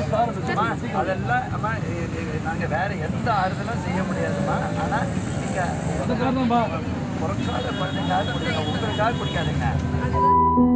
அம்மா, அதெல்லாம் அம்மா இ- இ- நாங்க வேற எந்த ஆறுதலும் செய்ய முடியாதும்மா ஆனா நீங்க பொருட்கால குழந்தைக்காக குடிங்க உங்களுக்காக குடிக்காதுங்க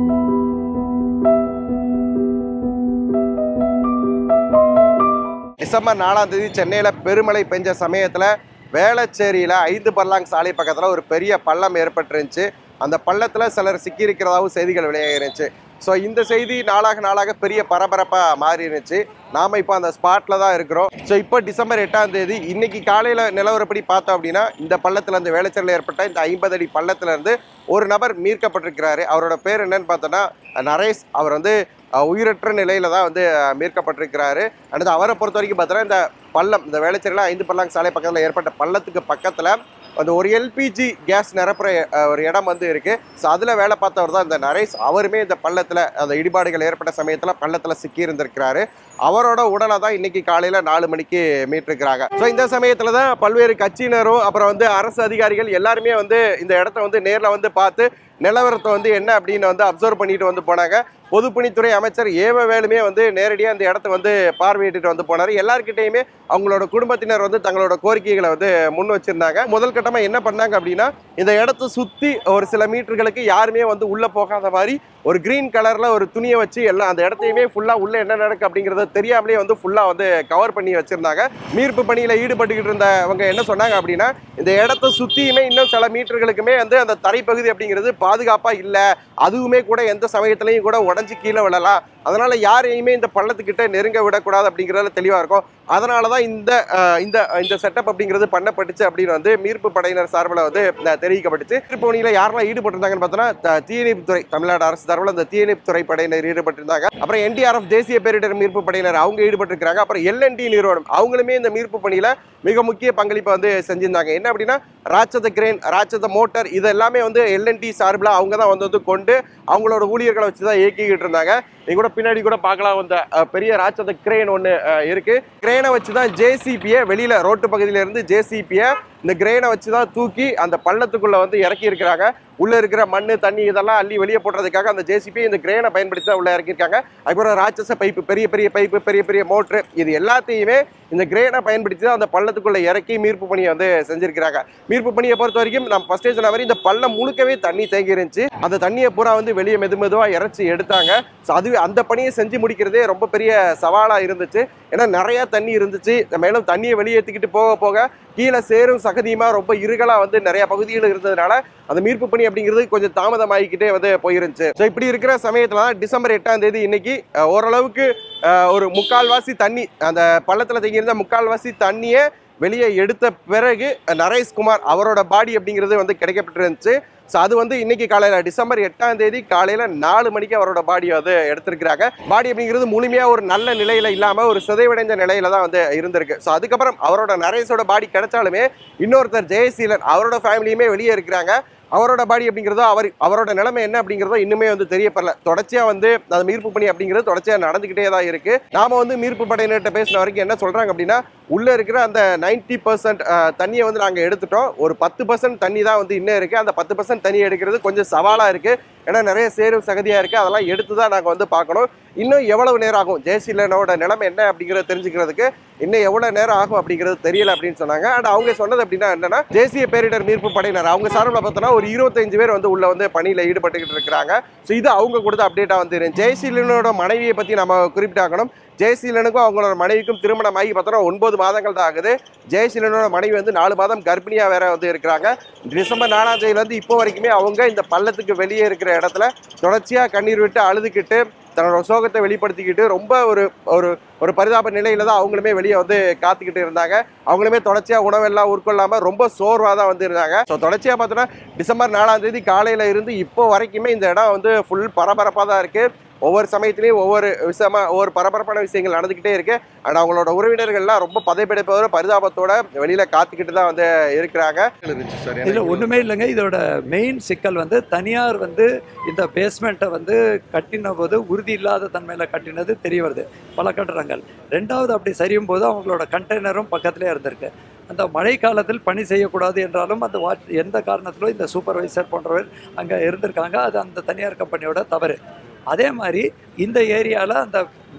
டிசம்பர் நாலாம் தேதி சென்னையில் பெருமழை பெஞ்ச சமயத்தில் வேளச்சேரியில் ஐந்து பல்லாங் சாலை பக்கத்தில் ஒரு பெரிய பள்ளம் ஏற்பட்டுருந்துச்சு அந்த பள்ளத்தில் சிலர் சிக்கியிருக்கிறதாகவும் செய்திகள் வெளியாகிருந்துச்சு ஸோ இந்த செய்தி நாளாக நாளாக பெரிய பரபரப்பாக மாறி இருந்துச்சு நாம் இப்போ அந்த ஸ்பாட்டில் தான் இருக்கிறோம் ஸோ இப்போ டிசம்பர் எட்டாம் தேதி இன்னைக்கு காலையில் நிலவரப்படி பார்த்தோம் அப்படின்னா இந்த பள்ளத்தில் இருந்து வேளச்சேரியில் ஏற்பட்ட இந்த ஐம்பது அடி பள்ளத்துல இருந்து ஒரு நபர் மீட்கப்பட்டிருக்கிறாரு அவரோட பேர் என்னன்னு பார்த்தோன்னா நரேஷ் அவர் வந்து அஹ், உயிரற்ற நிலையில தான் வந்து அஹ், மீட்கப்பட்டிருக்கிறாரு அடுத்து அவரை பொறுத்த வரைக்கும் பார்த்தோன்னா இந்த பள்ளம் இந்த வேளச்சேரியில் ஐந்து பல்லாங் சாலை பக்கத்தில் ஏற்பட்ட பள்ளத்துக்கு பக்கத்தில் அந்த ஒரு எல்பிஜி கேஸ் நிரப்புற அஹ், ஒரு இடம் வந்து இருக்கு ஸோ அதில் வேலை பார்த்தவர் தான் இந்த நரேஷ் அவருமே இந்த பள்ளத்தில் அந்த இடிபாடுகள் ஏற்பட்ட சமயத்தில் பள்ளத்தில் சிக்கி இருந்திருக்கிறாரு அவரோட உடலை தான் இன்னைக்கு காலையில் நாலு மணிக்கு மீட்டிருக்கிறாங்க ஸோ இந்த சமயத்தில் தான் பல்வேறு கட்சியினரும் அப்புறம் வந்து அரசு அதிகாரிகள் எல்லாருமே வந்து இந்த இடத்த வந்து நேரில் வந்து பார்த்து நிலவரத்தை வந்து என்ன அப்படின்னு வந்து அப்சர்வ் பண்ணிட்டு வந்து போனாங்க பொதுப்பணித்துறை அமைச்சர் ஏவ வேலுமே வந்து நேரடியாக இந்த இடத்த வந்து பார்வையிட்டுட்டு வந்து போனார் எல்லார்கிட்டையுமே அவங்களோட குடும்பத்தினர் வந்து தங்களோட கோரிக்கைகளை வந்து முன் வச்சிருந்தாங்க முதல் கட்டமாக என்ன பண்ணாங்க அப்படின்னா இந்த இடத்த சுற்றி ஒரு சில மீட்டர்களுக்கு யாருமே வந்து உள்ளே போகாத மாதிரி ஒரு கிரீன் கலரில் ஒரு துணியை வச்சு எல்லாம் அந்த இடத்தையுமே ஃபுல்லாக உள்ளே என்ன நடக்கு அப்படிங்கிறத தெரியாமலே வந்து ஃபுல்லாக வந்து கவர் பண்ணி வச்சுருந்தாங்க மீட்பு பணியில் ஈடுபட்டுக்கிட்டு இருந்தவங்க என்ன சொன்னாங்க அப்படின்னா இந்த இடத்த சுற்றியுமே இன்னும் சில மீட்டர்களுக்குமே வந்து அந்த தரைப்பகுதி அப்படிங்கிறது பாதுகாப்பாக இல்லை அதுவுமே கூட எந்த சமயத்துலையும் கூட உடஞ்சி கீழே விழலாம் அதனால யாரையுமே இந்த பள்ளத்துக்கிட்ட நெருங்க விடக்கூடாது அப்படிங்கிறதுல தெளிவாக இருக்கும் அதனால தான் இந்த அஹ், இந்த இந்த செட்டப் அப்படிங்கிறது பண்ணப்பட்டுச்சு அப்படின்னு வந்து மீட்பு படையினர் சார்பில் வந்து அஹ், தெரிவிக்கப்பட்டுச்சு மீட்பு பணியில் யாரெல்லாம் ஈடுபட்டிருந்தாங்கன்னு பார்த்தோன்னா த- தீயணைப்புத்துறை தமிழ்நாடு அரசு சார்பில் அந்த தீயணைப்புத்துறை படையினர் ஈடுபட்டிருந்தாங்க அப்புறம் என்டிஆர்எஃப் தேசிய பேரிடர் மீட்பு படையினர் அவங்க ஈடுபட்டிருக்காங்க அப்புறம் எல்என்டி நிறுவனம் அவங்களுமே இந்த மீட்பு பணியில் மிக முக்கிய பங்களிப்பை வந்து செஞ்சிருந்தாங்க என்ன அப்படின்னா ராட்சத கிரேன் ராட்சத மோட்டார் இது எல்லாமே வந்து எல்என்டி சார்பில் அவங்க தான் வந்து வந்து கொண்டு அவங்களோட ஊழியர்களை வச்சு தான் இயக்கிக்கிட்டு இருந்தாங்க நீங்க கூட பின்னாடி கூட பார்க்கலாம் அந்த அஹ், பெரிய ராட்சத கிரேன் ஒன்று இருக்கு கிரேனை வச்சு தான் ஜேசிபியை வெளியில ரோட்டு பகுதியில இருந்து ஜேசிபியை இந்த கிரேனை வச்சு தான் தூக்கி அந்த பள்ளத்துக்குள்ள வந்து இறக்கி இருக்கிறாங்க உள்ள இருக்கிற மண்ணு தண்ணி இதெல்லாம் அள்ளி வெளியே போடுறதுக்காக அந்த ஜேசிபி இந்த கிரேனை பயன்படுத்தி தான் உள்ள இறக்கியிருக்காங்க அதுக்கப்புறம் ராட்சச பைப்பு பெரிய பெரிய பைப்பு பெரிய பெரிய மோட்ரு இது எல்லாத்தையுமே இந்த கிரேனை பயன்படுத்தி தான் அந்த பள்ளத்துக்குள்ள இறக்கி மீட்பு பணியை வந்து செஞ்சிருக்கிறாங்க மீட்பு பணியை பொறுத்த வரைக்கும் நம்ம ஃபர்ஸ்ட் சொன்ன மாதிரி இந்த பள்ளம் முழுக்கவே தண்ணி தேங்கி இருந்துச்சு அந்த தண்ணியை பூரா வந்து வெளியே மெது மெதுவா இறச்சி எடுத்தாங்க ஸோ அதுவே அந்த பணியை செஞ்சு முடிக்கிறதே ரொம்ப பெரிய சவாலா இருந்துச்சு ஏன்னா நிறைய தண்ணி இருந்துச்சு மேலும் தண்ணியை வெளியேற்றிக்கிட்டு போக போக கீழே சேரும் சகதியுமா ரொம்ப இருகலா வந்து நிறைய பகுதிகள் இருந்ததுனால அந்த மீட்பு பணி அப்படிங்கிறது கொஞ்சம் தாமதமாகிக்கிட்டே வந்து போயிருந்துச்சு ஸோ இப்படி இருக்கிற சமயத்துல தான் டிசம்பர் எட்டாம் தேதி இன்னைக்கு அஹ், ஓரளவுக்கு அஹ், ஒரு முக்கால்வாசி தண்ணி அந்த பள்ளத்துல தங்கியிருந்த முக்கால்வாசி தண்ணியை வெளியே எடுத்த பிறகு நரேஷ்குமார் அவரோட பாடி அப்படிங்கிறது வந்து கிடைக்கப்பட்டிருந்துச்சு ஸோ அது வந்து இன்னைக்கு காலையில் டிசம்பர் எட்டாம் தேதி காலையில் நாலு மணிக்கு அவரோட பாடியை வந்து எடுத்திருக்கிறாங்க பாடி அப்படிங்கிறது முழுமையாக ஒரு நல்ல நிலையில் இல்லாமல் ஒரு சிதைவடைந்த நிலையில தான் வந்து இருந்திருக்கு ஸோ அதுக்கப்புறம் அவரோட நரேஷோட பாடி கிடைச்சாலுமே இன்னொருத்தர் ஜெயசீலன் அவரோட ஃபேமிலியுமே வெளியே இருக்கிறாங்க அவரோட பாடி அப்படிங்கிறதோ அவர் அவரோட நிலைமை என்ன அப்படிங்கிறதோ இன்னுமே வந்து தெரியப்படல தொடர்ச்சியா வந்து அந்த மீட்பு பணி அப்படிங்கிறது தொடர்ச்சியா நடந்துகிட்டே தான் இருக்கு நாம வந்து மீட்பு படையினர்கிட்ட பேசின வரைக்கும் என்ன சொல்றாங்க அப்படின்னா உள்ள இருக்கிற அந்த நைன்டி பர்சன்ட் தண்ணியை வந்து நாங்க எடுத்துட்டோம் ஒரு பத்து பர்சன்ட் தண்ணி தான் வந்து இன்னும் இருக்கு அந்த பத்து பர்சன்ட் தண்ணி எடுக்கிறது கொஞ்சம் சவாலா இருக்கு ஏன்னா நிறைய சேரும் சகதியா இருக்கு அதெல்லாம் எடுத்து தான் நாங்க வந்து பார்க்கணும் இன்னும் எவ்வளவு நேரம் ஆகும் ஜெயசீலனோட நிலைமை என்ன அப்படிங்கிறத தெரிஞ்சுக்கிறதுக்கு இன்னும் எவ்வளவு நேரம் ஆகும் அப்படிங்கிறது தெரியல அப்படின்னு சொன்னாங்க அண்ட் அவங்க சொன்னது அப்படின்னா என்னன்னா தேசிய பேரிடர் மீட்பு படையினர் அவங்க சார்பில் பார்த்தோன்னா ஒரு இருபத்தஞ்சு பேர் வந்து உள்ள வந்து பணியில ஈடுபட்டுக்கிட்டு இருக்கிறாங்க ஸோ இது அவங்க கொடுத்த அப்டேட்டா வந்து இருந்துச்சு. ஜெயசீலனோட மனைவியை பத்தி நம்ம குறிப்பிட்டாக்கணும் ஜெயசீலனுக்கும் அவங்களோட மனைவிக்கும் திருமணம் ஆகி பார்த்தோன்னா ஒன்பது மாதங்கள் தான் ஆகுது ஜெயசீலனோட மனைவி வந்து நாலு மாதம் கர்ப்பிணியா வேற வந்து இருக்கிறாங்க டிசம்பர் நாலாம் தேதியிலேருந்து இப்போ வரைக்குமே அவங்க இந்த பள்ளத்துக்கு வெளியே இருக்கிற இடத்துல தொடர்ச்சியா கண்ணீர் விட்டு அழுதுகிட்டு தன்னோட சோகத்தை வெளிப்படுத்திக்கிட்டு ரொம்ப ஒரு ஒரு ஒரு பரிதாப நிலையில தான் அவங்களுமே வெளியே வந்து காத்துக்கிட்டு இருந்தாங்க அவங்களுமே தொடர்ச்சியா உணவெல்லாம் உட்கொள்ளாம ரொம்ப சோர்வா தான் வந்து இருந்தாங்க ஸோ தொடர்ச்சியா பார்த்தோன்னா டிசம்பர் நாலாம் தேதி காலையில இருந்து இப்போ வரைக்குமே இந்த இடம் வந்து ஃபுல் பரபரப்பா தான் இருக்கு ஒவ்வொரு சமயத்திலையும் ஒவ்வொரு விஷயமா ஒவ்வொரு பரபரப்பான விஷயங்கள் நடந்துக்கிட்டே இருக்கு அண்ட் அவங்களோட உறவினர்கள்லாம் ரொம்ப பதைப்படைப்போட பரிதாபத்தோட வெளியில காத்துக்கிட்டு தான் வந்து இருக்கிறாங்க இதில் ஒன்றுமே இல்லைங்க இதோட மெயின் சிக்கல் வந்து தனியார் வந்து இந்த பேஸ்மெண்ட்டை வந்து கட்டின போது உறுதி இல்லாத தன்மையில் கட்டினது தெரிய வருது பல கட்டடங்கள் ரெண்டாவது அப்படி சரியும் போது அவங்களோட கண்டெய்னரும் பக்கத்துலேயே இருந்திருக்கு அந்த மழை காலத்தில் பணி செய்யக்கூடாது என்றாலும் அந்த வாட்ச் எந்த காரணத்திலும் இந்த சூப்பர்வைசர் போன்றவர் அங்கே இருந்திருக்காங்க அது அந்த தனியார் கம்பெனியோட தவறு அதே மாதிரி இந்த ஏரியாவில் அந்த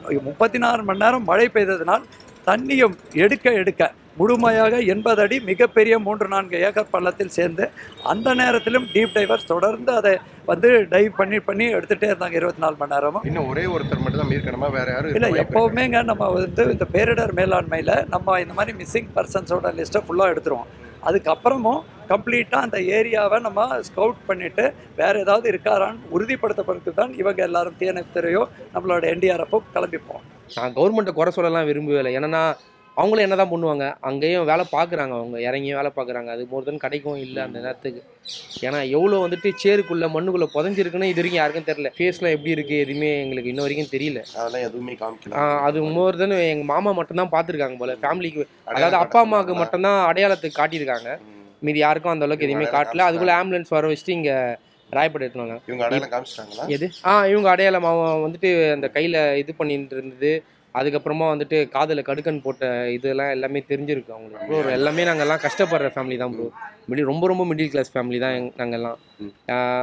முப்பத்தி நாலு மணி நேரம் மழை பெய்ததினால் தண்ணியும் எடுக்க எடுக்க முழுமையாக எண்பது அடி மிகப்பெரிய மூன்று நான்கு ஏக்கர் பள்ளத்தில் சேர்ந்து அந்த நேரத்திலும் டீப் டைவர்ஸ் தொடர்ந்து அதை வந்து டைவ் பண்ணி பண்ணி எடுத்துகிட்டே இருந்தாங்க இருபத்தி நாலு மணி நேரமும் இன்னும் ஒரே ஒருத்தர் மட்டும் தான் மீட்கணுமா வேற யாரும் இல்லை இருக்க வாய்ப்பு எப்போவுமேங்க நம்ம வந்து இந்த பேரிடர் மேலாண்மையில் நம்ம இந்த மாதிரி மிஸ்ஸிங் பர்சன்ஸோட லிஸ்ட்டை ஃபுல்லாக எடுத்துருவோம் அதுக்கப்புறமும் கம்ப்ளீட்டாக அந்த ஏரியாவை நம்ம ஸ்கவுட் பண்ணிவிட்டு வேறு ஏதாவது இருக்காரான்னு உறுதிப்படுத்தப்படுறதுக்கு தான் இவங்க எல்லாரும் தீயணைப்புத்துறையோ நம்மளோட என்டிஆர்எஃப்போ கிளம்பிப்போம் நான் கவர்மெண்ட்டை குறை சொல்லலாம் விரும்பவே ஏன்னா அவங்களும் என்ன தான் பண்ணுவாங்க அங்கேயும் வேலை பார்க்குறாங்க அவங்க இறங்கியும் வேலை பார்க்குறாங்க அது மோர் தென் கிடைக்கும் இல்லை அந்த நேரத்துக்கு ஏன்னா எவ்வளோ வந்துட்டு சேருக்குள்ளே மண்ணுக்குள்ளே புதஞ்சிருக்குன்னு இது வரைக்கும் யாருக்கும் தெரியல ஃபேஸ்லாம் எப்படி இருக்குது எதுவுமே எங்களுக்கு இன்ன வரைக்கும் தெரியல அதெல்லாம் எதுவுமே காமிக்கல ஆஹ் அது மோர் தென் எங்கள் மாமா மட்டும்தான் பார்த்துருக்காங்க போல ஃபேமிலிக்கு அதாவது அப்பா அம்மாவுக்கு மட்டும்தான் அடையாளத்துக்கு காட்டியிருக்காங்க மீதி யாருக்கும் அந்த அளவுக்கு எதுவுமே காட்டல அதுக்குள்ளே ஆம்புலன்ஸ் வர வச்சுட்டு இங்கே ராயப்பட்டு எடுத்துனாங்க இவங்க அடையாளம் காமிச்சிட்டாங்களா எது ஆ இவங்க அடையாளம் அவன் வந்துட்டு அந்த கையில் இது பண்ணிட்டு இருந்தது அதுக்கப்புறமா வந்துட்டு காதில் கடுக்கன் போட்ட இதெல்லாம் எல்லாமே தெரிஞ்சிருக்கு அவங்களுக்கு ப்ரோ எல்லாமே நாங்கள்லாம் கஷ்டப்படுற ஃபேமிலி தான் ப்ரோ மிடில் ரொம்ப ரொம்ப மிடில் கிளாஸ் ஃபேமிலி தான் எங் நாங்கள்லாம் ம்.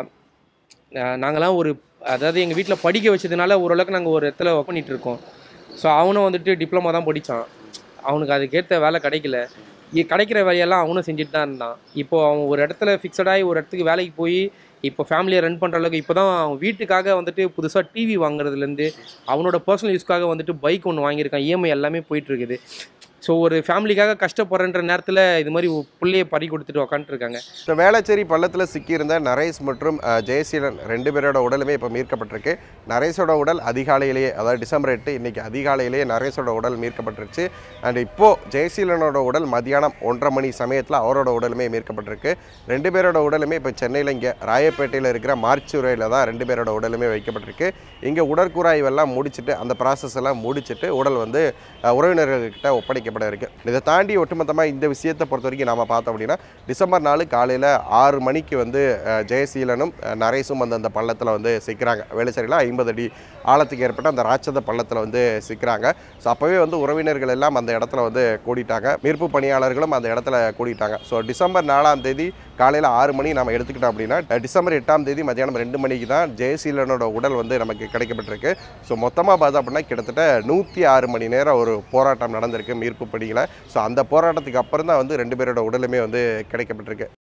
நாங்கள்லாம் ஒரு அதாவது எங்கள் வீட்டில் படிக்க வச்சதுனால ஓரளவுக்கு நாங்கள் ஒரு இடத்துல ஒர்க் பண்ணிட்டு இருக்கோம் ஸோ அவனும் வந்துட்டு டிப்ளமா தான் படித்தான் அவனுக்கு அதுக்கேற்ற வேலை கிடைக்கல இ- கிடைக்கிற வேலையெல்லாம் அவனும் செஞ்சுட்டு தான் இருந்தான் இப்போ அவன் ஒரு இடத்துல ஃபிக்ஸடாகி ஒரு இடத்துக்கு வேலைக்கு போய் இப்போ ஃபேமிலியை ரன் பண்ணுற அளவுக்கு இப்போ தான் அவன் வீட்டுக்காக வந்துட்டு புதுசாக டிவி வாங்குறதுலேருந்து அவனோட பர்சனல் யூஸ்க்காக வந்துட்டு பைக் ஒன்று வாங்கியிருக்கான் இஎம்ஐ எல்லாமே போயிட்டு இருக்குது ஸோ ஒரு ஃபேமிலிக்காக கஷ்டப்படுறன்ற நேரத்தில் இது மாதிரி பிள்ளைய பறி கொடுத்துட்டு உக்காந்துருக்காங்க ஸோ வேளச்சேரி பள்ளத்தில் சிக்கியிருந்த நரேஷ் மற்றும் அஹ், ஜெயசீலன் ரெண்டு பேரோட உடலுமே இப்போ மீட்கப்பட்டிருக்கு நரேஷோட உடல் அதிகாலையிலேயே அதாவது டிசம்பர் எட்டு இன்னைக்கு அதிகாலையிலேயே நரேஷோட உடல் மீட்கப்பட்டிருச்சு அண்ட் இப்போ ஜெயசீலனோட உடல் மதியானம் ஒன்றரை மணி சமயத்தில் அவரோட உடலுமே மீட்கப்பட்டிருக்கு ரெண்டு பேரோட உடலுமே இப்போ சென்னையில் இங்கே ராயப்பேட்டையில் இருக்கிற மார்ச்சுரையில் தான் ரெண்டு பேரோட உடலுமே வைக்கப்பட்டிருக்கு இங்கே உடற்கூறாய்வெல்லாம் முடிச்சுட்டு அந்த ப்ராசஸ் எல்லாம் முடிச்சுட்டு உடல் வந்து அஹ், உறவினர்கள்கிட்ட ஒப்படைக்கப்பட இருக்கு இதை தாண்டி ஒட்டுமொத்தமாக இந்த விஷயத்தை பொறுத்த வரைக்கும் நாம பார்த்தோம் அப்படின்னா டிசம்பர் நாலு காலையில் ஆறு மணிக்கு வந்து அஹ், ஜெயசீலனும் அஹ், நரேஷும் வந்து அந்த பள்ளத்தில் வந்து சிக்கிறாங்க வேலுச்சேரியில் ஐம்பது அடி ஆழத்துக்கு ஏற்பட்ட அந்த ராட்சத பள்ளத்தில் வந்து சிக்கிறாங்க ஸோ அப்போவே வந்து உறவினர்கள் எல்லாம் அந்த இடத்துல வந்து கூடிட்டாங்க மீட்பு பணியாளர்களும் அந்த இடத்துல கூடிட்டாங்க ஸோ டிசம்பர் நாலாம் தேதி காலையில் ஆறு மணி நம்ம எடுத்துக்கிட்டோம் அப்படின்னா அஹ், டிசம்பர் எட்டாம் தேதி மதியானம் ரெண்டு மணிக்கு தான் ஜெயசீலனோட உடல் வந்து நமக்கு கிடைக்கப்பட்டிருக்கு ஸோ மொத்தமாக பார்த்தோம் அப்படின்னா கிட்டத்தட்ட நூற்றி ஆறு மணி நேரம் ஒரு போராட்டம் நடந்திருக்கு மீட்பு பணியில் ஸோ அந்த போராட்டத்துக்கு அப்புறம் தான் வந்து ரெண்டு பேரோட உடலுமே வந்து கிடைக்கப்பட்டிருக்கு